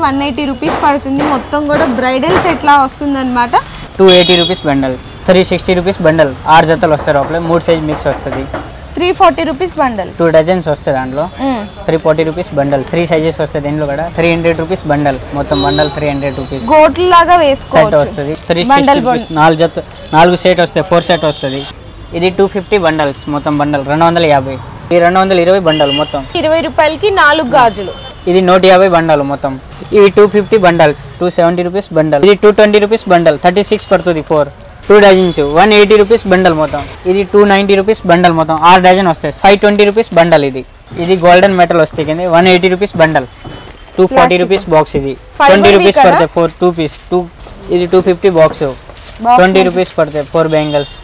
One eighty rupees పడుతుంది మొత్తం కూడా బ్రైడల్ సెట్ లా వస్తుంది అనమాట two eighty rupees bundles three sixty rupees bundle ఆరు జతలు వస్తాయి లోపల మూడు సైజ్ మిక్స్ వస్తుంది three forty rupees bundle two dozens వస్తాయి దాంట్లో three forty rupees bundle three sizes వస్తాయి దీంట్లో కూడా త్రీ హండ్రెడ్ రూపీస్ బండల్ మొత్తం బండల్ త్రీ హండ్రెడ్ రూపీస్ గోట్లు లాగా సెట్ వేసుకోవచ్చు వస్తుంది త్రీ బండల్ రూపీస్ నాలుగు జత నాలుగు సెట్ వస్తాయి ఫోర్ సెట్ వస్తుంది ఇది టూ ఫిఫ్టీ బండల్స్ మొత్తం బండల్ రెండు వందల యాభై ఇది రెండు వందల ఇరవై బండల్ మొత్తం ఇరవై రూపాయలకి నాలుగు గాజులు ఇది నూట యాభై బండల్ మొత్తం ఇవి two fifty bundles two seventy rupees bundle ఇది two twenty rupees bundle thirty six పడుతుంది four two dozens one eighty rupees bundle మొత్తం ఇది టూ నైంటీ రూపీస్ బండల్ మొత్తం ఆరు డజన్ వస్తాయి ఫైవ్ ట్వంటీ రూపీస్ బండల్ ఇది ఇది గోల్డెన్ మెటల్ వస్తాయి కింద one eighty rupees bundle two forty rupees box ఇది Fiber ట్వంటీ bee రూపీస్ కదా? పడతాయి ఫోర్ టూ పీస్ టూ ఇది two fifty box Box twenty rupees పడతాయి four bangles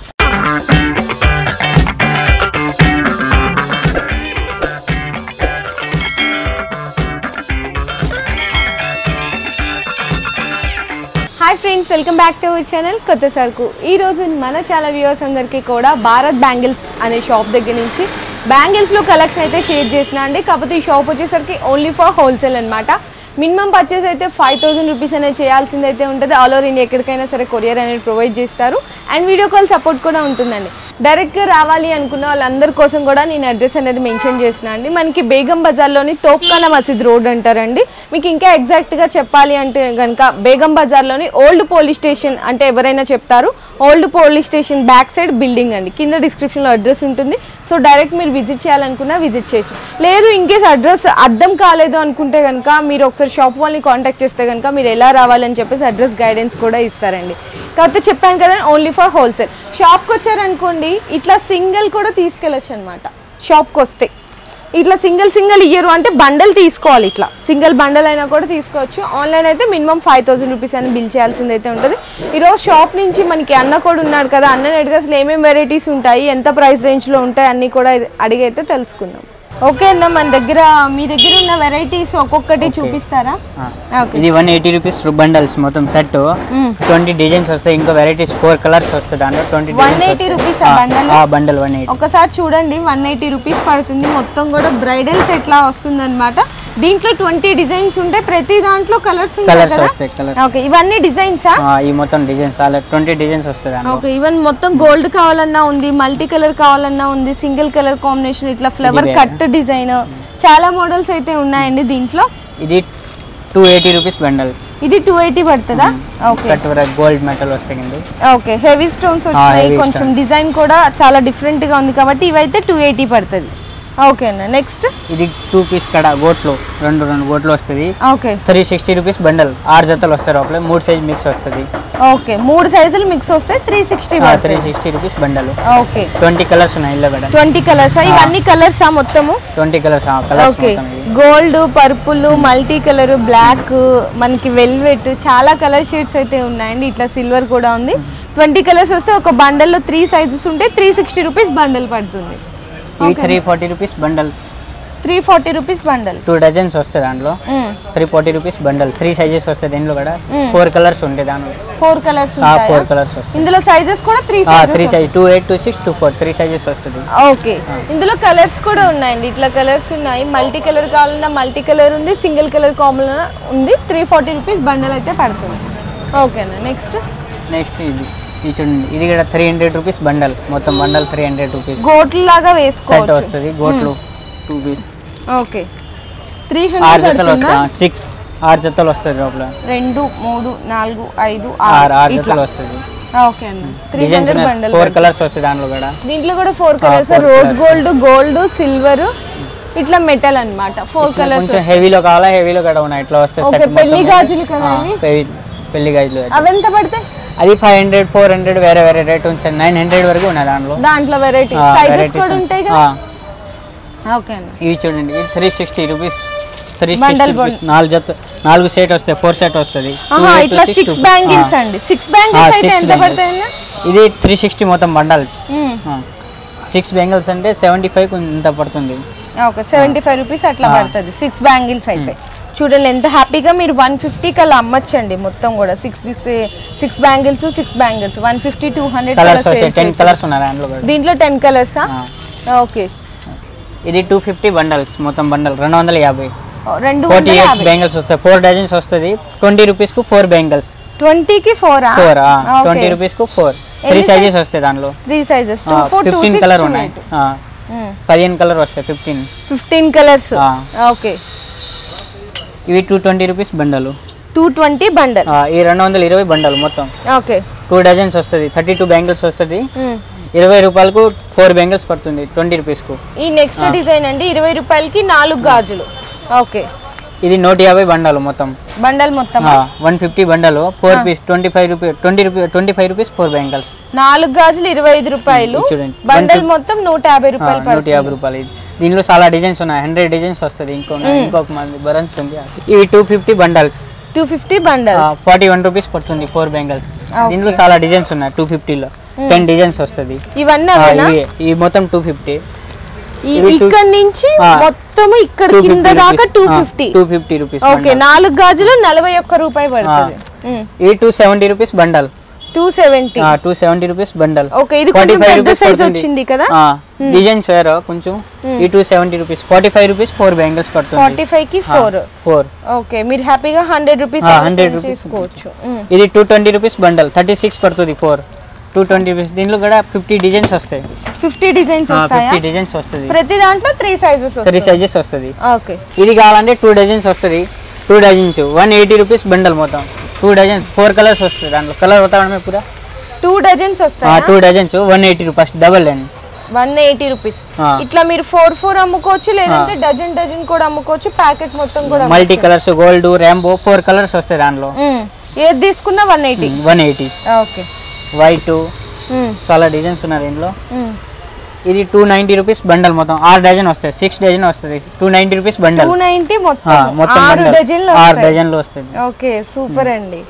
hi friends welcome back to our channel కొత్త సరుకు ఈ రోజు మన చాలా వ్యూవర్స్ అందరికీ కూడా భారత్ బ్యాంగిల్స్ అనే షాప్ దగ్గర నుంచి బ్యాంగిల్స్లో కలెక్షన్ అయితే షేర్ చేసిన అండి కాకపోతే ఈ షాప్ వచ్చేసరికి ఓన్లీ ఫర్ హోల్సేల్ అనమాట మినిమం పర్చేస్ అయితే ఫైవ్ థౌసండ్ రూపీస్ అనేది చేయాల్సింది అయితే ఉంటుంది ఆల్ ఓవర్ ఇండియా ఎక్కడికైనా సరే కొరియర్ అనేది ప్రొవైడ్ చేస్తారు అండ్ వీడియో కాల్ సపోర్ట్ కూడా ఉంటుందండి డైరెక్ట్గా రావాలి అనుకున్న వాళ్ళందరి కోసం కూడా నేను అడ్రస్ అనేది మెన్షన్ చేసిన అండి మనకి బేగం బజార్లోని తోప్కానా మసీద్ రోడ్ అంటారండి మీకు ఇంకా ఎగ్జాక్ట్గా చెప్పాలి అంటే కనుక బేగం బజార్లోని ఓల్డ్ పోలీస్ స్టేషన్ అంటే ఎవరైనా చెప్తారు old police station back side building అండి కింద డిస్క్రిప్షన్లో అడ్రస్ ఉంటుంది సో డైరెక్ట్ మీరు విజిట్ చేయాలనుకున్నా విజిట్ చేయొచ్చు లేదు ఇన్కేస్ అడ్రస్ అర్థం కాలేదు అనుకుంటే కనుక మీరు ఒకసారి షాప్ వాళ్ళని కాంటాక్ట్ చేస్తే కనుక మీరు ఎలా రావాలని చెప్పేసి అడ్రస్ గైడెన్స్ కూడా ఇస్తారండి కాకపోతే చెప్పాను కదా ఓన్లీ ఫర్ హోల్సేల్ షాప్కి వచ్చారనుకోండి ఇట్లా సింగిల్ కూడా తీసుకెళ్ళచ్చు అనమాట షాప్కి వస్తే ఇట్లా సింగిల్ సింగిల్ ఇయ్యరు అంటే బండల్ తీసుకోవాలి ఇట్లా సింగిల్ బండల్ అయినా కూడా తీసుకోవచ్చు ఆన్లైన్ అయితే మినిమం ఫైవ్ థౌసండ్ రూపీస్ అని బిల్ చేయాల్సింది అయితే ఉంటుంది ఈరోజు షాప్ నుంచి మనకి అన్న కూడా ఉన్నాడు కదా అన్న అడిగి అసలు ఏమేమి వెరైటీస్ ఉంటాయి ఎంత ప్రైస్ రేంజ్లో ఉంటాయి అన్నీ కూడా అడిగైతే తెలుసుకుందాం ఓకే అన్న మన దగ్గర మీ దగ్గర ఉన్న వెరైటీస్ ఒక్కొక్కటి చూపిస్తారా ఓకే ఇది వన్ ఎయిటీ రూపీస్ బండల్స్ మొత్తం సెట్ ట్వంటీ డిజైన్స్ వస్తాయి ఇంకా వెరైటీస్ ఫోర్ కలర్స్ వస్తాయి దాంట్లో ట్వంటీ 180 rupees ఆ bundle? బండల్ వన్ ఎయిటీ ఒకసారి చూడండి వన్ ఎయిటీ రూపీస్ పడుతుంది మొత్తం కూడా బ్రైడల్ సెట్ లా వస్తుంది అనమాట దీంట్లో ట్వంటీ డిజైన్స్ ఉంటాయి ప్రతి దాంట్లో కలర్స్ ఉంటాయి కలర్స్ కదా వస్తాయి కలర్స్ ఓకే ఇవన్నీ డిజైన్సా ఈ మొత్తం డిజైన్స్ అలా ట్వంటీ డిజైన్స్ వస్తాయి దాంట్లో ఓకే ఈవెన్ మొత్తం గోల్డ్ కావాలన్నా ఉంది మల్టీ కలర్ కావాలన్నా ఉంది సింగిల్ కలర్ కాంబినేషన్ ఇట్లా ఫ్లవర్ ఇది కట్ డిజైన్ చాలా మోడల్స్ అయితే ఉన్నాయండి దీంట్లో ఇది టూ ఎయిటీ రూపీస్ బండల్స్ ఇది టూ ఎయిటీ పడుతుందా ఓకే కట్ గోల్డ్ మెటల్ వస్తాయి కింద ఓకే హెవీ స్టోన్స్ వచ్చినాయి heavy కొంచెం డిజైన్ కూడా చాలా డిఫరెంట్ గా ఉంది కాబట్టి ఇవైతే టూ ఎయిటీ పడుతుంది ఓకే అన్న నెక్స్ట్ ఇది టూ పీస్ కడ గోట్లు రెండు రెండు గోట్లు వస్తుంది okay three sixty rupees bundle ఆరు జతలు వస్తాయి లోపల మూడు సైజ్ మిక్స్ వస్తుంది ఓకే మూడు సైజులు మిక్స్ వస్తాయి three sixty three sixty rupees bundle okay twenty colours ఉన్నాయి ఇల్లు కూడా ట్వంటీ కలర్స్ ఇవన్నీ కలర్స్ మొత్తము ట్వంటీ కలర్స్ కలర్స్ ఓకే మొత్తం ఇది gold purple multi colour black మనకి వెల్వెట్ చాలా కలర్ షేడ్స్ అయితే ఉన్నాయండి ఇట్లా సిల్వర్ కూడా ఉంది ట్వంటీ కలర్స్ వస్తే ఒక బండల్లో త్రీ సైజెస్ ఉంటే త్రీ సిక్స్టీ రూపీస్ బండల్ పడుతుంది ఇవి three forty rupees bundles three forty rupees bundle two dozens వస్తాయి దాంట్లో three forty rupees bundle three sizes వస్తాయి దీంట్లో కూడా Mm. ఫోర్ కలర్స్ ఉంటాయి దాంట్లో ఫోర్ కలర్స్ ఫోర్ కలర్స్ వస్తాయి ఇందులో సైజెస్ కూడా three three sizes size two eight two six two four three sizes వస్తుంది ఓకే ఇందులో కలర్స్ కూడా ఉన్నాయండి ఇట్లా కలర్స్ ఉన్నాయి మల్టీ కలర్ కావాలన్నా మల్టీ కలర్ ఉంది సింగిల్ కలర్ కామన్ ఉంది త్రీ ఫార్టీ రూపీస్ బండల్ అయితే పడుతుంది ఓకేనా నెక్స్ట్ నెక్స్ట్ ఇది ఇది చూడండి ఇది కూడా త్రీ హండ్రెడ్ రూపీస్ బండల్ మొత్తం బండల్ త్రీ హండ్రెడ్ రూపీస్ గోట్లు లాగా సెట్ వేసుకోవచ్చు వస్తుంది గోట్లు టూ పీస్ ఓకే త్రీ ఆరు హండ్రెడ్ జతలు పడుతుందా వస్తాయి సిక్స్ ఆరు జతలు వస్తుంది లోపల రెండు మూడు నాలుగు ఐదు ఆరు ఆరు ఆరు ఇట్లా జతలు వస్తుంది ఓకే అన్న three designs hundred bundle four colours వస్తాయి దాంట్లో కూడా దీంట్లో కూడా four colours four rose colours. Gold gold silver ఇట్లా మెటల్ అన్నమాట ఫోర్ కలర్స్ కొంచెం హెవీలో కావాలా హెవీలో కూడా ఉన్నాయి ఇట్లా వస్తే Okay, set పెళ్లి మొత్తం గాజులు కదా ఆ, ఇవి? పెళ్లి- పెళ్లి గాజులు అది. అవి ఎంత పడతాయి అది ఫైవ్ హండ్రెడ్ ఫోర్ హండ్రెడ్ వేరే వేరే రేట్ ఉంచాను నైన్ హండ్రెడ్ వరకు ఉన్నాయి దాంట్లో దాంట్లో వెరైటీస్ ఆ, సైజెస్ varieties కూడా ఉన్నాయి. ఉంటాయి కదా ఆ, ఓకే అన్న ఇవి చూడండి ఇది three sixty rupees three Bundle sixty rupees నాలుగు జత నాలుగు సెట్ వస్తాయి ఫోర్ సెట్ వస్తుంది ఆహా, ఇట్లా సిక్స్ బ్యాంగిల్స్ అండి సిక్స్ బ్యాంగిల్స్ అయితే ఎంత పడతాయి ఇది త్రీ సిక్స్టీ మొత్తం బండల్స్ సిక్స్ బెంగల్స్ అంటే సెవెంటీ ఫైవ్ ఇంత పడుతుంది ఓకే సెవెంటీ ఫైవ్ రూపీస్ అట్లా పడుతుంది సిక్స్ బ్యాంగిల్స్ అయితే చూడండి ఎంత హ్యాపీగా మీరు వన్ ఫిఫ్టీ కల్లా అమ్మచ్చండి మొత్తం కూడా six six six bangles six bangles one fifty two hundred colours వస్తాయి టెన్ కలర్స్ ఉన్నాయి దాంట్లో కూడా దీంట్లో టెన్ కలర్సా ఆ. ఓకే ఇది టూ ఫిఫ్టీ బండల్స్ మొత్తం బండల్ రెండు వందల యాభై రెండు ఫార్టీ వందల ఎయిట్ యాభై బ్యాంగిల్స్ వస్తాయి ఫోర్ డజన్స్ వస్తుంది ట్వంటీ రూపీస్కు ఫోర్ బ్యాంగిల్స్ ట్వంటీకి ఫోరా ఫోర్ ట్వంటీ రూపీస్కు ఫోర్ త్రీ ఎన్ని సైజెస్ వస్తాయి దానిలో three sizes two four two fifteen six colour ఉన్నాయి ఆ, పదిహేను కలర్ వస్తాయి ఫిఫ్టీన్ ఫిఫ్టీన్ కలర్స్ ఆ. ఓకే ఇవి టూ ట్వంటీ రూపీస్ బండలు టూ ట్వంటీ బండల్ ఆ, ఈ రెండు వందల ఇరవై బండలు మొత్తం ఓకే టూ డజన్స్ వస్తుంది థర్టీ టూ బ్యాంగిల్స్ వస్తుంది ఇరవై రూపాయలకు ఫోర్ బ్యాంగిల్స్ పడుతుంది ట్వంటీ రూపీస్కు ఈ నెక్స్ట్ డిజైన్ అండి ఇరవై రూపాయలకి నాలుగు గాజులు ఓకే ఇది నూట యాభై బండాలు మొత్తం బండల్ మొత్తం వన్ ఫిఫ్టీ బండలు four piece twenty five rupee twenty rupee twenty five rupees four bangles నాలుగు గాజులు ఇరవై ఐదు రూపాయలు ఇది చూడండి. బండల్ మొత్తం నూట యాభై రూపాయలు నూట పడుతుంది యాభై రూపాయలు ఇది దీనిలో చాలా డిజైన్స్ ఉన్నాయి హండ్రెడ్ డిజైన్స్ వస్తుంది ఇంకో ఇంకొక మంది బరన్స్ ఉంది ఇవి two fifty bundles two fifty bundle forty one rupees పడుతుంది ఫోర్ బ్యాంగిల్స్ దీనిలో చాలా డిజైన్స్ ఉన్నాయి టూ ఫిఫ్టీలో టెన్ డిజైన్స్ వస్తుంది ఇవన్నీ అవేనా ఇవి ఇవి మొత్తం టూ ఫిఫ్టీ ఈ- ఇవి two- ఇక్కడ నుంచి ఆ. మొత్తం ఇక్కడ టూ కింద ఫిఫ్టీ దాకా two rupees fifty two fifty rupees okay నాలుగు గాజులు నలభై ఒక్క రూపాయి పడుతుంది ఇవి two seventy rupees bundle two seventy two seventy rupees bundle okay ఇది ఫార్టీ కొంచెం ఫైవ్ పెద్ద రూపీస్ సైజ్ పడుతుంది వచ్చింది కదా డిజైన్స్ వేరే కొంచెం ఈ two seventy rupees forty five rupees four bangles పడుతుంది ఫార్టీ ఫైవ్ కి ఫోర్ ఫోర్ ఓకే మీరు హ్యాపీగా హండ్రెడ్ రూపీస్ ఆ, 100 rupees. చేసుకోవచ్చు మ్మ్. ఇది two twenty rupees bundle thirty six పడుతుంది ఫోర్ టూ ట్వంటీ రూపీస్ దీనిలో కూడా ఫిఫ్టీ డిజైన్స్ వస్తాయి ఫిఫ్టీ డిజైన్స్ వస్తాయా ఫిఫ్టీ డిజైన్స్ వస్తుంది ప్రతి దాంట్లో త్రీ సైజెస్ త్రీ వస్తాయి సైజెస్ వస్తుంది ఓకే ఇది కావాలంటే టూ డజన్స్ వస్తుంది two dozens one eighty rupees bundle మొత్తం టూ డజన్స్ ఫోర్ కలర్స్ వస్తుంది దాంట్లో కలర్ అవుతామే పూరా టూ డజన్స్ వస్తాయా two dozens one eighty rupees double and one eighty rupees ఆ. ఇట్లా మీరు ఫోర్ ఫోర్ అమ్ముకోవచ్చు లేదంటే డజన్ డజన్ కూడా అమ్ముకోవచ్చు ప్యాకెట్ మొత్తం కూడా multi colours gold rainbow four colours వస్తాయి దాంట్లో మ్మ్. ఏది తీసుకున్నా one eighty one eighty okay white చాలా డిజైన్స్ ఉన్నాయి దీంట్లో ఇది టూ నైంటీ రూపీస్ బండల్ మొత్తం ఆరు డజన్ వస్తాయి సిక్స్ డజన్ వస్తుంది two ninety rupees bundle two ninety ఆ, మొత్తం మొత్తం ఆరు బండల్ డజన్లు ఆరు వస్తాయి డజన్లు వస్తుంది ఓకే సూపర్ అండి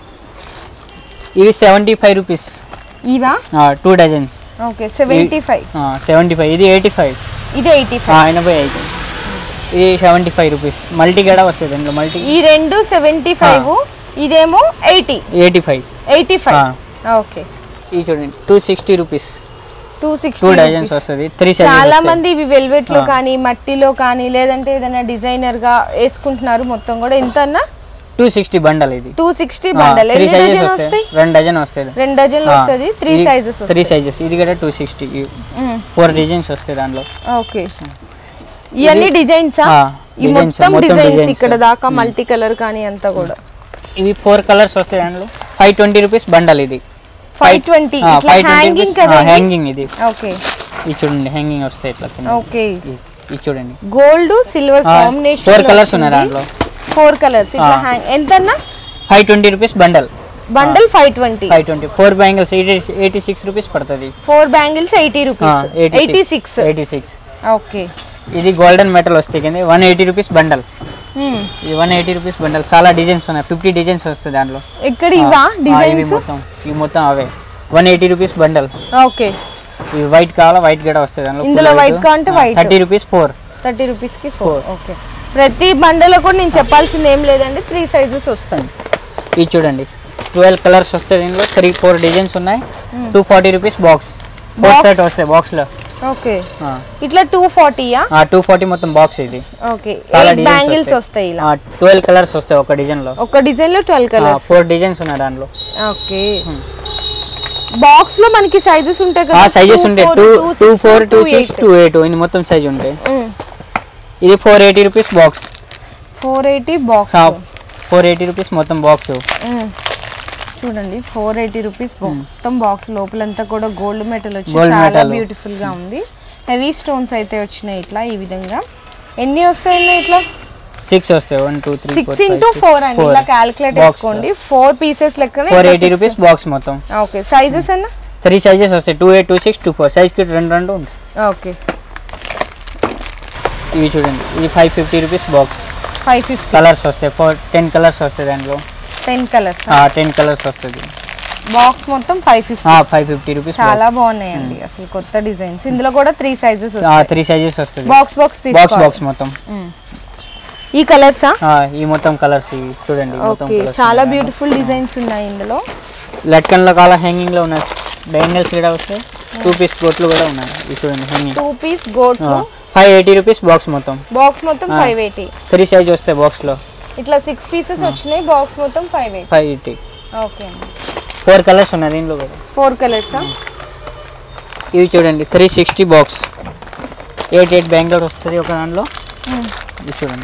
ఇవి సెవెంటీ ఫైవ్ రూపీస్ ఇవా two dozens okay seventy five seventy five ఇది ఎయిటీ ఫైవ్ ఇది ఎయిటీ ఫైవ్ ఎనభై ఐదు ఇది సెవెంటీ ఫైవ్ రూపీస్ మల్టీ కూడా వస్తుంది దీంట్లో మల్టీ ఈ రెండు సెవెంటీ ఫైవ్ ఇదేమో eighty eighty five eighty five okay ఇది చూడండి two sixty rupees two two sixty dozens వస్తుంది త్రీ చాలా సైజెస్ మంది ఇవి వెల్వెట్ లో కానీ మట్టిలో కానీ లేదంటే ఏదైనా డిజైనర్ గా వేసుకుంటున్నారు మొత్తం కూడా ఎంత అన్నా టూ సిక్స్టీ బండల్ ఇది టూ సిక్స్టీ బండల్ త్రీ ఎన్ని సైజెస్ డజన్ వస్తాయి వస్తాయి రెండు డజన్ వస్తాయి రెండు డజన్లు వస్తుంది త్రీ సైజెస్ త్రీ సైజెస్ ఇది కూడా టూ సిక్స్టీ ఫోర్ డిజైన్స్ వస్తాయి దాంట్లో ఓకే ఇవన్నీ డిజైన్స్ ఆ, ఈ designs, మొత్తం మొత్తం డిజైన్స్ designs. ఇక్కడ దాకా మల్టీ కలర్ కానీ అంతా కూడా ఇవి ఫోర్ కలర్స్ వస్తాయి దాంట్లో ఫైవ్ ట్వంటీ రూపీస్ బండల్ ఇది ఫైవ్ ట్వంటీ ఫైవ్ హ్యాంగింగ్ కదా హ్యాంగింగ్ ఇది ఓకే ఇది చూడండి హ్యాంగింగ్ వస్తాయి ఇట్లా కింద. ఓకే ఇది ఇది చూడండి గోల్డ్ సిల్వర్ ఆ, కాంబినేషన్ four colours ఉన్నాయి దాంట్లో. ఫోర్ కలర్స్ ఇట్లా ఆ. హ్యాంగ్ ఎంత అన్నా five twenty rupees bundle bundle five twenty five twenty four bangles eighty eighty six rupees పడుతుంది four bangles eighty rupees eighty six eighty six okay ఇది golden metal వస్తాయి కింద వన్ ఎయిటీ రూపీస్ బండల్ ఇది one eighty rupees bundle చాలా designs ఉన్నాయి fifty designs వస్తాయి దాంట్లో ఇక్కడ ఇవా ఆ, ఇవి డిజైన్స్ మొత్తం ఇవి మొత్తం అవే one eighty rupees bundle okay ఇవి వైట్ కావాలా వైట్ కూడా వస్తాయి దాంట్లో ఇందులో white కావాలంటే white. Thirty rupees four thirty rupees కి ఫోర్ ఓకే ప్రతి బండలో కూడా నేను చెప్పాల్సింది ఏం లేదండి త్రీ సైజెస్ వస్తాయి ఇది చూడండి ట్వెల్వ్ కలర్స్ వస్తాయి దీనిలో త్రీ ఫోర్ డిజైన్స్ ఉన్నాయి two forty rupees box four Box? Set వస్తాయి బాక్స్లో ఓకే ఇట్లా టూ ఫార్టీయా టూ ఫార్టీ మొత్తం బాక్స్ ఇది ఓకే చాలా ఎయిట్ designs బ్యాంగిల్స్ వస్తాయి. వస్తాయి ఇలా ట్వెల్వ్ కలర్స్ వస్తాయి ఒక డిజైన్లో ఒక డిజైన్ లో ట్వెల్వ్ కలర్స్ ఫోర్ డిజైన్స్ ఉన్నాయి దాంట్లో ఓకే బాక్స్ లో మనకి సైజెస్ ఉంటాయి ఆ కదా సైజెస్ ఉంటాయి two two four two six two eight ఇది మొత్తం సైజ్ ఉంటాయి ఇది four eighty rupees box four eighty box four eighty rupees మొత్తం బాక్స్ చూడండి ఫోర్ ఎయిటీ రూపీస్ మొత్తం బాక్స్ లోపలంతా కూడా గోల్డ్ మెటల్ వచ్చి Gold చాలా metal. బ్యూటిఫుల్ గా ఉంది హెవీ స్టోన్స్ అయితే వచ్చినాయి ఇట్లా ఈ విధంగా ఎన్ని వస్తాయండి ఇట్లా సిక్స్ వస్తాయి one two three six into four అండి ఇలా క్యాలిక్యులేట్ Box చేసుకోండి ఫోర్ పీసెస్ లెక్కనే ఫోర్ ఎయిటీ రూపీస్ బాక్స్ మొత్తం ఓకే సైజెస్ అన్న త్రీ సైజెస్ వస్తాయి two eight two six two four సైజ్కి రెండు రెండు ఉంటాయి ఓకే ఇవి చూడండి ఇది five fifty rupees box five fifty colours వస్తాయి ఫోర్ టెన్ కలర్స్ వస్తాయి దాంట్లో టెన్ కలర్స్ టెన్ కలర్స్ వస్తుంది బాక్స్ మొత్తం five fifty five fifty rupees చాలా బాగున్నాయండి అసలు కొత్త డిజైన్స్ ఇందులో కూడా త్రీ సైజెస్ త్రీ సైజెస్ వస్తుంది బాక్స్ బాక్స్ బాక్స్ బాక్స్ మొత్తం ఈ కలర్సా ఆ, ఈ మొత్తం కలర్స్ ఇవి చూడండి ఈ మొత్తం ఓకే కలర్స్ చాలా బ్యూటిఫుల్ డిజైన్స్ ఉన్నాయి ఇందులో లట్కన్లో కాల హ్యాంగింగ్ లో ఉన్నాయి బ్యాంగిల్స్ కూడా వస్తాయి టూ పీస్ గోట్లు కూడా ఉన్నాయి ఇవి చూడండి హ్యాంగింగ్ టూ పీస్ గోట్ ఫైవ్ ఎయిటీ రూపీస్ బాక్స్ మొత్తం బాక్స్ మొత్తం ఆ. ఫైవ్ ఎయిటీ త్రీ సైజ్ వస్తాయి బాక్స్లో ఇట్లా సిక్స్ పీసెస్ వచ్చినాయి బాక్స్ మొత్తం five eighty five eighty okay four colours ఉన్నాయి దీంట్లో కూడా ఫోర్ కలర్స్ ఇవి చూడండి three sixty box eight eight bangle వస్తుంది ఒక దాంట్లో ఇది చూడండి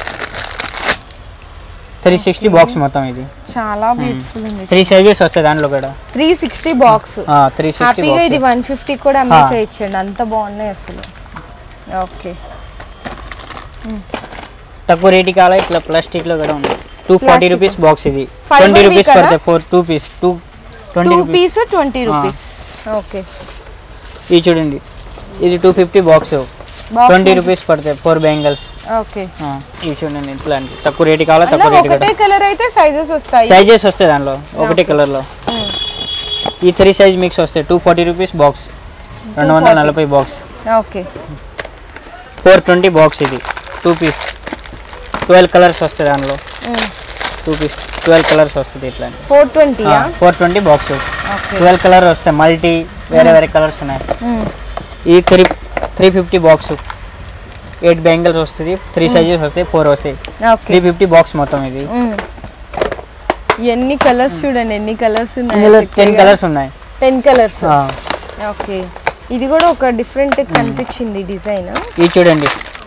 త్రీ సిక్స్టీ బాక్స్ మొత్తం ఇది చాలా బ్యూటిఫుల్ ఉంది త్రీ సైజెస్ వస్తాయి దాంట్లో కూడా three sixty box three sixty హ్యాపీగా ఇది బాక్స్ వన్ ఫిఫ్టీ కూడా అమ్మేసే ఇచ్చండి అంత బాగున్నాయి అసలు ఓకే తక్కువ రేటు కావాలా ఇట్లా ప్లాస్టిక్లో కూడా ఉంది two forty Plastic. Rupees box ఇది Fiber ట్వంటీ వి రూపీస్ కదా? పడతాయి four two piece two twenty two rupees piece twenty rupees okay ఇది చూడండి ఇది two fifty box Box twenty మొత్తం- రూపీస్ పడతాయి ఫోర్ బ్యాంగిల్స్ ఓకే ఇవి చూడండి ఇట్లాంటి తక్కువ రేటు కావాలా అన్న తక్కువ రేటు ఒకటే కూడా కలర్ అయితే సైజెస్ వస్తాయి సైజెస్ వస్తాయి దాంట్లో ఒకటే కలర్లో మ్మ్. ఈ త్రీ సైజ్ మిక్స్ వస్తాయి టూ ఫార్టీ రూపీస్ బాక్స్ రెండు వందల నలభై box okay four twenty box ఇది టూ పీస్ ట్వెల్వ్ కలర్స్ వస్తాయి దానిలో టూ పీస్ ట్వెల్వ్ కలర్స్ వస్తుంది ఇట్లా ఫోర్ ట్వంటీయా four twenty box okay twelve colour వస్తాయి మల్టీ వేరే వేరే కలర్స్ ఉన్నాయి ఈ three three fifty box eight bangles వస్తుంది త్రీ సైజెస్ వస్తాయి ఫోర్ వస్తాయి ఓకే త్రీ ఫిఫ్టీ బాక్స్ మొత్తం ఇది ఎన్ని కలర్స్ చూడండి ఎన్ని కలర్స్ ఇందులో ఉన్నాయి టెన్ కలర్స్ ఉన్నాయి టెన్ కలర్స్ ఆ, ఓకే ఇది కూడా ఒక డిఫరెంట్ కనిపించింది డిజైన్ ఇది చూడండి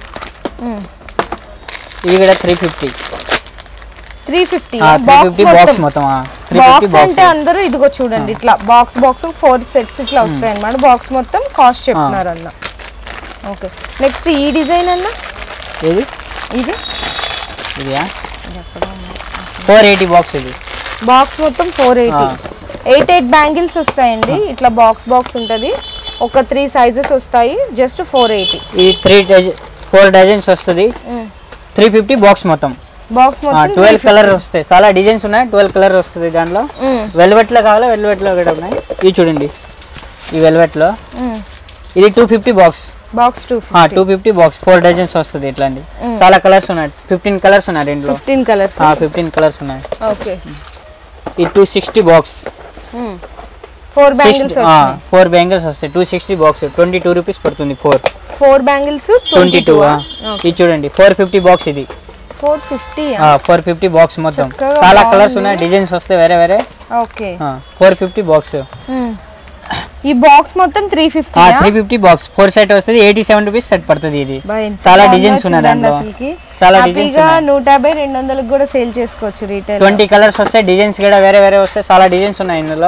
ఇది కూడా three fifty three fifty three box fifty box మొత్తం మొత్తం త్రీ ఫిఫ్టీ బాక్స్ బాక్స్ అంటే అందరూ ఇదిగో చూడండి ఇట్లా బాక్స్ బాక్స్ ఫోర్ సెట్స్ ఇట్లా వస్తాయి అన్నమాట బాక్స్ మొత్తం కాస్ట్ చెప్తున్నారు అన్న ఓకే నెక్స్ట్ ఈ డిజైన్ అన్న ఏది ఇది ఇదియా ఫోర్ ఎయిటీ బాక్స్ ఇది బాక్స్ మొత్తం four eighty eight eight bangles వస్తాయండి ఇట్లా బాక్స్ బాక్స్ ఉంటుంది ఒక త్రీ సైజెస్ వస్తాయి జస్ట్ ఫోర్ ఎయిటీ ఇది త్రీ డజన్ ఫోర్ డజన్స్ వస్తుంది త్రీ ఫిఫ్టీ బాక్స్ మొత్తం బాక్స్ మొత్తం ట్వెల్వ్ కలర్ వస్తాయి చాలా డిజైన్స్ ఉన్నాయి ట్వెల్వ్ కలర్ వస్తుంది దాంట్లో వెల్వెట్లో కావాలా వెల్వెట్లో కూడా ఉన్నాయి ఇవి చూడండి ఈ వెల్వెట్లో ఇది two fifty box box two two fifty box four dozens వస్తుంది ఇట్లాంటి చాలా కలర్స్ ఉన్నాయి ఫిఫ్టీన్ కలర్స్ ఉన్నాయి దీంట్లో ఫిఫ్టీన్ కలర్స్ ఫిఫ్టీన్ కలర్స్ ఉన్నాయి ఓకే ఈ two sixty box four bangles four bangles వస్తాయి two sixty box twenty two rupees పడుతుంది four four bangles twenty two ఇది చూడండి ఫోర్ ఫిఫ్టీ బాక్స్ ఇది four fifty four fifty box మొత్తం చక్కగా చాలా కలర్స్ బాగుంది. ఉన్నాయి డిజైన్స్ వస్తాయి వేరే వేరే ఓకే ఫోర్ ఫిఫ్టీ బాక్స్ ఈ బాక్స్ మొత్తం three fifty three fifty box four set వస్తుంది ఎయిటీ సెవెన్ రూపీస్ సెట్ పడుతుంది ఇది చాలా డిజైన్స్ ఉన్నాయి దాంట్లో చాలా డిజైన్స్ హ్యాపీగా నూట యాభై రెండు వందలకు కూడా సేల్ చేసుకోవచ్చు రీటైల్ ట్వంటీ కలర్స్ వస్తాయి డిజైన్స్ కూడా వేరే వేరే వస్తాయి చాలా డిజైన్స్ ఉన్నాయి ఇందులో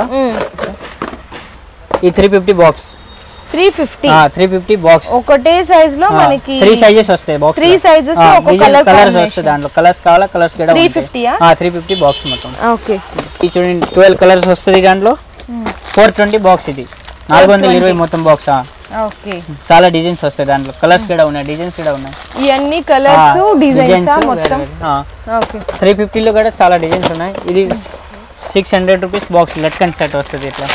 ఈ three fifty box three fifty three fifty box ఒకటే సైజ్ లో మనకి త్రీ సైజెస్ వస్తాయి బాక్స్ త్రీ సైజెస్ ఒక కలర్ కలర్స్ వస్తాయి దాంట్లో కలర్స్ కావాలా కలర్స్ కూడా 350 యా? త్రీ ఫిఫ్టీ బాక్స్ మొత్తం ఓకే ఇది చూడండి ట్వెల్వ్ కలర్స్ వస్తుంది దాంట్లో ఫోర్ ట్వంటీ బాక్స్ ఇది నాలుగు వందల ఇరవై మొత్తం బాక్స్ ఓకే చాలా డిజైన్స్ వస్తాయి దాంట్లో కలర్స్ కూడా ఉన్నాయి డిజైన్స్ కూడా ఉన్నాయి ఇవన్నీ కలర్స్ డిజైన్స్ మొత్తం ఓకే త్రీ ఫిఫ్టీలో కూడా చాలా డిజైన్స్ ఉన్నాయి ఇది సిక్స్ హండ్రెడ్ రూపీస్ బాక్స్ లట్కన్ సెట్ వస్తుంది ఇట్లా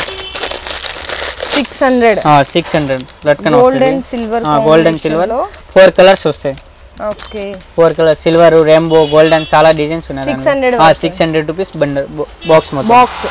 సిక్స్ హండ్రెడ్ సిక్స్ హండ్రెడ్ లట్కన్ gold and silver gold and silver four colours వస్తాయి okay four colour silver rainbow golden చాలా డిజైన్స్ 600 ఉన్నాయి six hundred rupees bundle box మొత్తం బాక్స్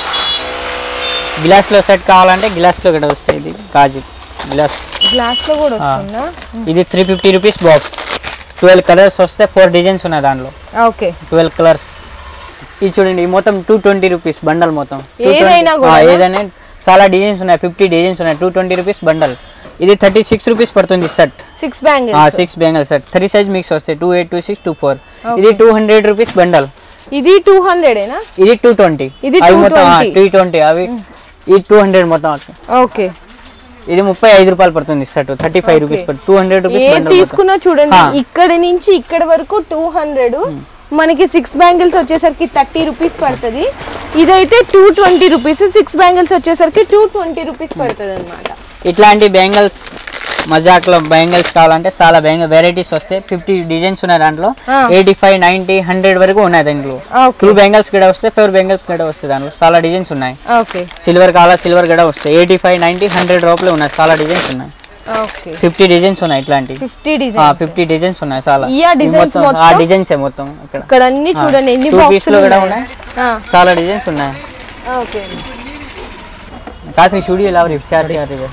గ్లాస్ లో set కావాలంటే గ్లాస్ లో కూడా వస్తాయి ఇది గాజు గ్లాస్ గ్లాస్ లో కూడా వస్తుందా ఇది three fifty rupees box twelve colours వస్తే ఫోర్ డిజైన్స్ ఉన్నాయి దాంట్లో ఓకే ట్వెల్వ్ కలర్స్ ఇది చూడండి ఈ మొత్తం టూ ట్వంటీ రూపీస్ బండల్ మొత్తం 220 ఏదైనా ఆ, కూడానా? ఏదైనా చాలా డిజైన్స్ ఉన్నాయి ఫిఫ్టీ డిజైన్స్ ఉన్నాయి టూ ట్వంటీ రూపీస్ బండల్ ఇది థర్టీ సిక్స్ రూపీస్ పడుతుంది set six bangles six bangle set three size mix వస్తాయి two eight two six two four ఇది టూ హండ్రెడ్ రూపీస్ బండల్ ఇది టూ హండ్రెడేనా ఇది టూ ట్వంటీ ఇది అవి మొత్తం 220. టూ ట్వంటీ అవి ఈ టూ హండ్రెడ్ మొత్తం ఓకే ఇది ముప్పై ఐదు రూపాయలు పడుతుంది సెట్ థర్టీ ఫైవ్ రూపీస్ పడుతుంది two hundred rupees a bundle మొత్తం. తీసుకున్నా చూడండి ఆ. ఇక్కడ నుంచి ఇక్కడ వరకు టూ హండ్రెడ్ మనకి సిక్స్ బ్యాంగిల్స్ వచ్చేసరికి థర్టీ రూపీస్ పడుతుంది ఇదైతే two twenty rupees six bangles వచ్చేసరికి టూ ట్వంటీ రూపీస్ పడుతుంది అనమాట ఇట్లాంటి బ్యాంగిల్స్ మజాక్లో బ్యాంగిల్స్ కావాలంటే చాలా బ్యాంగిల్ వెరైటీస్ వస్తాయి ఫిఫ్టీ డిజైన్స్ ఉన్నాయి దాంట్లో ఆ. ఎయిటీ ఫైవ్ నైన్టీ హండ్రెడ్ వరకు ఉన్నాయి దాంట్లో ఓకే టూ బ్యాంగిల్స్ కూడా వస్తాయి ఫోర్ బ్యాంగిల్స్ కూడా వస్తాయి దాంట్లో చాలా డిజైన్స్ ఉన్నాయి ఓకే సిల్వర్ కావాలా సిల్వర్ కూడా వస్తాయి ఎయిటీ ఫైవ్ నైన్టీ హండ్రెడ్ రూపాయలు ఉన్నాయి చాలా డిజైన్స్ ఉన్నాయి ఓకే ఫిఫ్టీ డిజైన్స్ ఉన్నాయి ఇట్లాంటి ఫిఫ్టీ డిజైన్ ఫిఫ్టీ డిజైన్స్ ఉన్నాయి చాలా ఈ ఆ ఈ designs మొత్తం- ఆ మొత్తం? డిజైన్స్ మొత్తం ఇక్కడ ఇక్కడ అన్ని చూడండి ఎన్ని టూ పీస్ బాక్సులు లో కూడా ఉన్నాయి ఉన్నాయి చాలా డిజైన్స్ ఉన్నాయి ఓకే కాసి స్టూడిयो लाव रे चार से आते हुए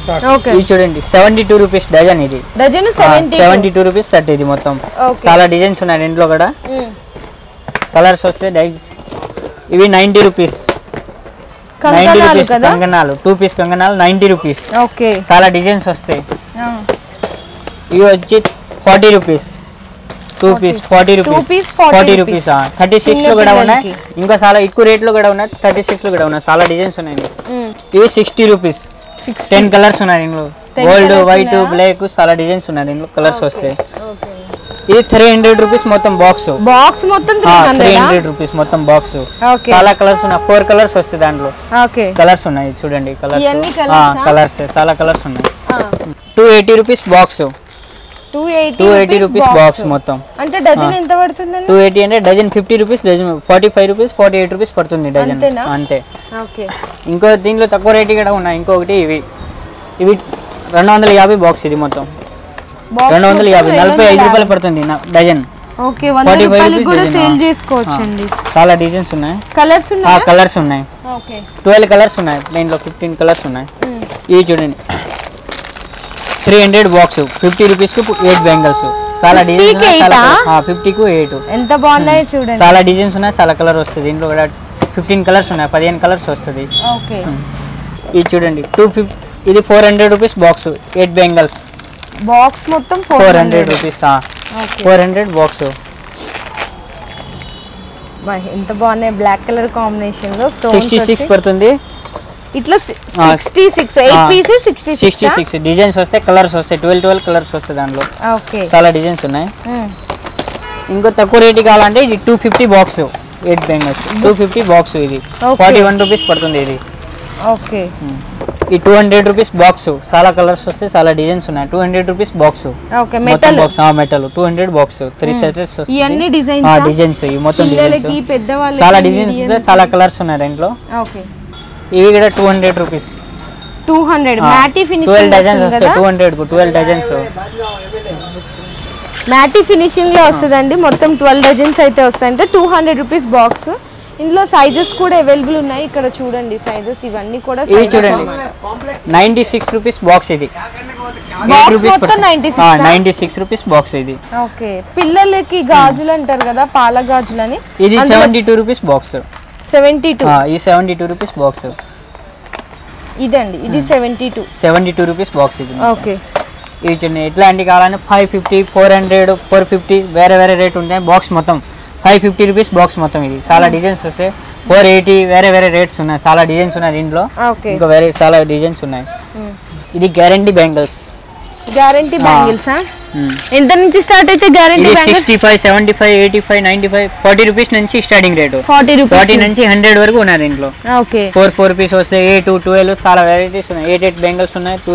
ఓకే ఇది చూడండి సెవెంటీ టూ రూపీస్ డజన్ ఇది dozen seventy seventy two rupees set ఇది మొత్తం ఓకే చాలా డిజైన్స్ ఉన్నాయి ఇంట్లో కూడా కలర్స్ వస్తే డైజ్ ఇవి నైంటీ రూపీస్ నైంటీ కంకణాలు రూపీస్ కదా కంగనాలు టూ పీస్ కంగనాలు నైంటీ రూపీస్ ఓకే చాలా డిజైన్స్ వస్తాయి ఇవి వచ్చి forty rupees two piece forty rupees piece 40 forty rupees. Rupees thirty six లో చిన్న కూడా ఉన్నాయి పిల్లలకి. ఇంకా చాలా ఎక్కువ రేట్లో కూడా ఉన్నాయి థర్టీ సిక్స్ లో కూడా ఉన్నాయి చాలా డిజైన్స్ ఉన్నాయి ఇవి సిక్స్టీ రూపీస్ టెన్ కలర్స్ ఉన్నాయి ఇందులో 10 గోల్డ్ colours వైట్ ఉన్నాయా? బ్లాక్ చాలా డిజైన్స్ ఉన్నాయి ఇందులో కలర్స్ వస్తాయి ఇది త్రీ హండ్రెడ్ రూపీస్ మొత్తం బాక్స్ బాక్స్ మొత్తం three three hundred hundred rupees మొత్తం బాక్స్ ఓకే చాలా కలర్స్ ఉన్నాయి ఫోర్ కలర్స్ వస్తాయి దాంట్లో ఓకే కలర్స్ ఉన్నాయి చూడండి ఇవన్నీ కలర్స్ colours ఆ? కలర్స్ చాలా కలర్స్ ఉన్నాయి two eighty rupees box two eighty two eighty rupees box మొత్తం అంటే డజన్ ఎంత పడుతుందండి టూ ఎయిటీ అంటే dozen fifty rupees dozen forty five rupees forty eight rupees పడుతుంది డజన్ అంతేనా? అంతే ఓకే ఇంకో దీంట్లో తక్కువ రేట్ కూడా ఉన్నాయి ఇంకొకటి ఇవి ఇవి రెండు వందల యాభై బాక్స్ ఇది మొత్తం రెండు వందల యాభై నలభై ఐదు రూపాయలు పడుతుంది నా- డజన్ ఓకే వంద 45 రూపాయలకి rupees కూడా dozen, సేల్ ఆ. చేసుకోవచ్చండి చాలా డిజైన్స్ ఉన్నాయి కలర్స్ ఆ ఉన్నాయా కలర్స్ ఉన్నాయి ఓకే ట్వెల్వ్ కలర్స్ ఉన్నాయి దీంట్లో ఫిఫ్టీన్ కలర్స్ ఉన్నాయి ఇవి చూడండి త్రీ హండ్రెడ్ బాక్స్ ఫిఫ్టీ రూపీస్కి ఎయిట్ బెంగల్స్ చాలా 50 డిజైన్స్ కి ఉన్నాయి చాలా eight ఆ? ఫిఫ్టీకు ఎయిట్ ఎంత బాగున్నాయో చూడండి చాలా డిజైన్స్ ఉన్నాయి చాలా కలర్ వస్తుంది దీంట్లో కూడా ఫిఫ్టీన్ కలర్స్ ఉన్నాయి పదిహేను కలర్స్ వస్తుంది ఓకే ఇది చూడండి టూ ఫిఫ్ ఇది four hundred rupees box eight bangles box మొత్తం four four hundred hundred rupees okay four hundred box బా, ఎంత బాగున్నాయి బ్లాక్ కలర్ కాంబినేషన్ లో సిక్స్టీ సిక్స్ స్టోన్స్ పడుతుంది ఇట్లా ఆ. సిక్స్టీ సిక్స్ ఎయిట్ ఆ. Pieces sixty sixty six designs వస్తాయి కలర్స్ వస్తాయి ట్వెల్వ్ ట్వెల్వ్ కలర్స్ వస్తాయి దాంట్లో ఓకే చాలా డిజైన్స్ ఉన్నాయి ఇంకో తక్కువ రేటు కావాలంటే ఇది two fifty box eight bangles two fifty box ఇది Okay. ఫార్టీ వన్ రూపీస్ పడుతుంది ఇది ఓకే ఈ టూ హండ్రెడ్ రూపీస్ బాక్స్ చాలా కలర్స్ వస్తాయి చాలా డిజైన్స్ ఉన్నాయి two hundred rupees box okay మొత్తం metal box metal two hundred box three setters ఇవన్నీ డిజైన్స్ డిజైన్స్ ఈ మొత్తం పిల్లలకి డిజైన్స్ పెద్దవాళ్ళకి చాలా డిజైన్స్ వస్తాయి చాలా కలర్స్ ఉన్నాయి దాంట్లో ఓకే ఇవి కూడా two hundred rupees two hundred matte twelve finishing dozens వస్తుంది వస్తాయి కదా టూ హండ్రెడ్ కు ట్వెల్వ్ డజన్స్ మ్యాటీ ఫినిషింగ్ లో వస్తుందండి మొత్తం ట్వెల్వ్ డజన్స్ అయితే వస్తాయి అంటే టూ హండ్రెడ్ రూపీస్ బాక్స్ ఇందులో సైజెస్ కూడా అవైలబుల్ ఉన్నాయి ఇక్కడ చూడండి సైజెస్ ఇవన్నీ కూడా ఇవి sizes చూడండి అన్నమాట. నైన్టీ సిక్స్ రూపీస్ బాక్స్ ఇది Box రూపీస్ మొత్తం 96 ఆ? నైన్టీ సిక్స్ రూపీస్ బాక్స్ ఇది ఓకే పిల్లలకి గాజులు అంటారు కదా పాల గాజులు అని ఇది seventy two rupees box seventy two ఈ సెవెంటీ టూ రూపీస్ బాక్స్ ఇదండి ఇది seventy two seventy two rupees box ఇది ఓకే ఇవి చూడండి ఎట్లాంటి కావాలంటే five fifty four hundred four fifty వేరే వేరే రేట్ ఉంటాయి బాక్స్ మొత్తం ఫైవ్ ఫిఫ్టీ రూపీస్ బాక్స్ మొత్తం ఇది చాలా డిజైన్స్ వస్తాయి ఫోర్ ఎయిటీ వేరే వేరే రేట్స్ ఉన్నాయి చాలా డిజైన్స్ ఉన్నాయి దీంట్లో ఓకే ఇంకా వేరే చాలా డిజైన్స్ ఉన్నాయి ఇది గ్యారంటీ బ్యాంగిల్స్ గ్యారంటీ బ్యాంగిల్స్ ఎంత నుంచి స్టార్ట్ అయితే గ్యారంటీ ఇది bangles sixty five seventy five eighty five ninety five forty rupees నుంచి starting rate forty forty rupees నుంచి హండ్రెడ్ వరకు ఉన్నాయి దీంట్లో ఓకే ఫోర్ ఫోర్ పీస్ వస్తాయి ఏ టూ ట్వెల్వ్ చాలా వెరైటీస్ ఉన్నాయి ఎయిట్ ఎయిట్ బెంగల్స్ ఉన్నాయి టూ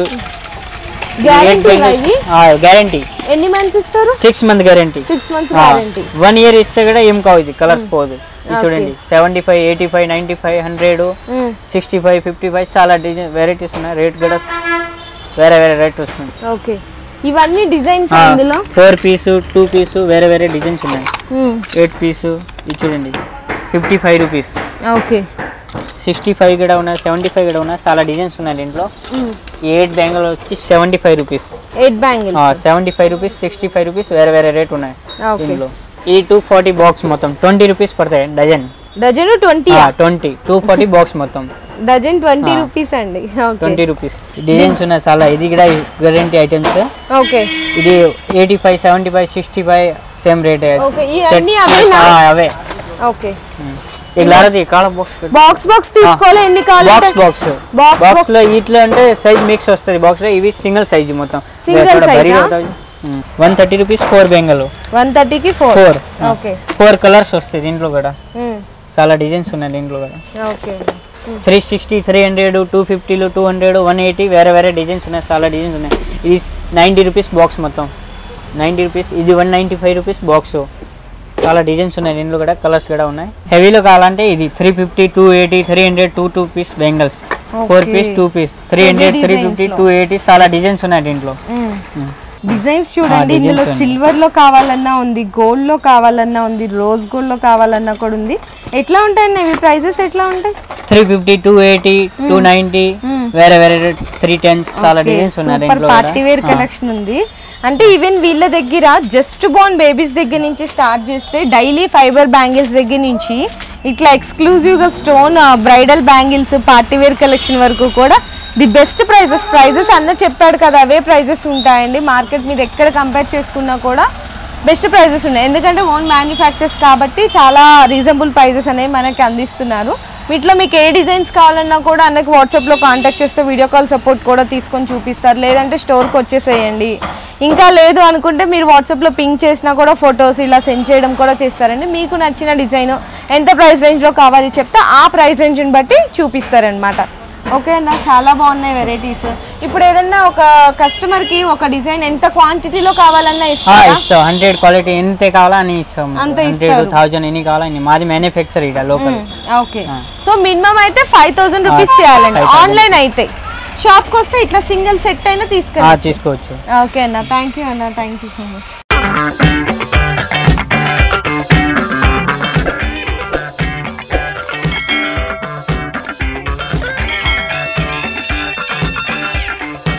గ్యారంటీ ఇది గ్యారంటీ ఎన్ని మంత్స్ ఇస్తారు six month guarantee six months guarantee one year ఇస్తే కూడా ఏం కావు ఇది కలర్స్ పోదు ఇది చూడండి seventy five eighty five ninety five hundred sixty five fifty five చాలా డిజైన్ వెరైటీస్ ఉన్నాయి రేట్ కూడా వేరే వేరే రేట్ వస్తుంది ఓకే ఇవన్నీ డిజైన్స్ ఇందులో ఫోర్ పీసు టూ పీసు వేరే వేరే డిజైన్స్ ఉన్నాయి ఎయిట్ పీసు ఇది చూడండి fifty five rupees okay sixty five కూడా ఉన్నాయి సెవెంటీ ఫైవ్ కూడా ఉన్నాయి చాలా డిజైన్స్ ఉన్నాయి దీంట్లో ఎయిట్ బ్యాంగిల్ వచ్చి seventy five rupees eight bangle seventy five rupees sixty five rupees వేరే వేరే రేట్ ఉన్నాయి ఓకే దీంట్లో ఈ టూ ఫార్టీ బాక్స్ మొత్తం ట్వంటీ రూపీస్ పడతాయి dozen dozen twenty twenty two forty box మొత్తం డజన్ ట్వంటీ రూపీస్ అండి ఓకే ట్వంటీ రూపీస్ డిజైన్స్ ఉన్నాయి చాలా ఇది కూడా గ్యారంటీ ఐటమ్స్ ఓకే ఇది eighty five seventy five sixty five same rate Okay, ఇవన్నీ అవేనా? అవే ఓకే ಈಗ లారది కాళ్ళ బాక్స్ బాక్స్ బాక్స్ తీసుకోవాలి ఎన్ని కావాలంటే బాక్స్ బాక్స్ Box, బాక్స్ లో ఇట్లా అంటే సైజ్ మిక్స్ వస్తుంది బాక్స్ లో ఇవి సింగిల్ సైజ్ మొత్తం Single size ఆ? One thirty rupees four bangle one థర్టీకి four four okay four colours వస్తాయి దీంట్లో కూడా చాలా డిజైన్స్ ఉన్నాయి దీంట్లో కూడా okay three sixty three hundred two ఫిఫ్టీలు టూ హండ్రెడ్ వన్ ఎయిటీ వేరే వేరే డిజైన్స్ ఉన్నాయి చాలా డిజైన్స్ ఉన్నాయి ఇది నైంటీ రూపీస్ బాక్స్ మొత్తం నైంటీ రూపీస్ ఇది one ninety five rupees box చాలా డిజైన్స్ ఉన్నాయి దీంట్లో కూడా కలర్స్ కూడా ఉన్నాయి హెవీలో కావాలంటే ఇది three fifty two eighty three hundred two two piece bangles four Okay. Piece two piece three hundred three designs fifty లో. టూ ఎయిటీ చాలా డిజైన్స్ ఉన్నాయి దీంట్లో డిజైన్స్ చూడండి designs ఇందులో ఉన్నాయి. సిల్వర్ లో కావాలన్నా ఉంది గోల్డ్ లో కావాలన్నా ఉంది రోజ్ గోల్డ్ లో కావాలన్నా కూడా ఉంది ఎట్లా ఉంటాయండి ఇవి ప్రైజెస్ ఎట్లా ఉంటాయి three fifty two eighty two ninety వేరే వేరే త్రీ టెన్స్ చాలా డిజైన్స్ ఉన్నాయి సూపర్ దీంట్లో పార్టీ వేర్ కలెక్షన్ ఉంది అంటే ఈవెన్ వీళ్ళ దగ్గర జస్ట్ బోర్న్ బేబీస్ దగ్గర నుంచి స్టార్ట్ చేస్తే డైలీ ఫైబర్ బ్యాంగిల్స్ దగ్గర నుంచి ఇట్లా ఎక్స్క్లూజివ్ గా stone bridal bangles party wear collection వరకు కూడా ది బెస్ట్ ప్రైజెస్ ప్రైజెస్ అన్న చెప్పాడు కదా అవే ప్రైజెస్ ఉంటాయండి మార్కెట్ మీద ఎక్కడ కంపేర్ చేసుకున్నా కూడా బెస్ట్ ప్రైజెస్ ఉన్నాయి ఎందుకంటే ఓన్ మ్యానుఫ్యాక్చర్స్ కాబట్టి చాలా రీజనబుల్ ప్రైజెస్ అనేవి మనకి అందిస్తున్నారు వీటిలో మీకు ఏ డిజైన్స్ కావాలన్నా కూడా అన్నకి వాట్సాప్లో కాంటాక్ట్ చేస్తే వీడియో కాల్ సపోర్ట్ కూడా తీసుకొని చూపిస్తారు లేదంటే స్టోర్కి వచ్చేసేయండి ఇంకా లేదు అనుకుంటే మీరు వాట్సాప్లో పింక్ చేసినా కూడా ఫొటోస్ ఇలా సెండ్ చేయడం కూడా చేస్తారండి మీకు నచ్చిన డిజైన్ ఎంత ప్రైస్ రేంజ్లో కావాలి చెప్తే ఆ ప్రైస్ రేంజ్ని బట్టి చూపిస్తారనమాట ఓకే అన్న చాలా బాగున్నాయి వెరైటీస్ ఇప్పుడు ఏదన్నా ఒక కస్టమర్ కి ఒక డిజైన్ ఎంత క్వాంటిటీలో కావాలన్నా ఆ, ఇస్తారా ఇస్తాం హండ్రెడ్ క్వాలిటీ ఎంత కావాలా అని ఇస్తాం అంత హండ్రెడ్ ఇస్తారు. థౌజండ్ ఎన్ని కావాలా అన్ని మాది మ్యానుఫ్యాక్చర్ ఇక్కడ లోకల్ ఓకే సో మినిమం అయితే ఫైవ్ థౌసండ్ రూపీస్ చేయాలండి ఆన్లైన్ అయితే షాప్కి వస్తే ఇట్లా సింగిల్ సెట్ అయినా తీసుకెళ్ళి తీసుకోవచ్చు ఓకే అన్న థ్యాంక్ యూ అన్న థ్యాంక్ యూ సో మచ్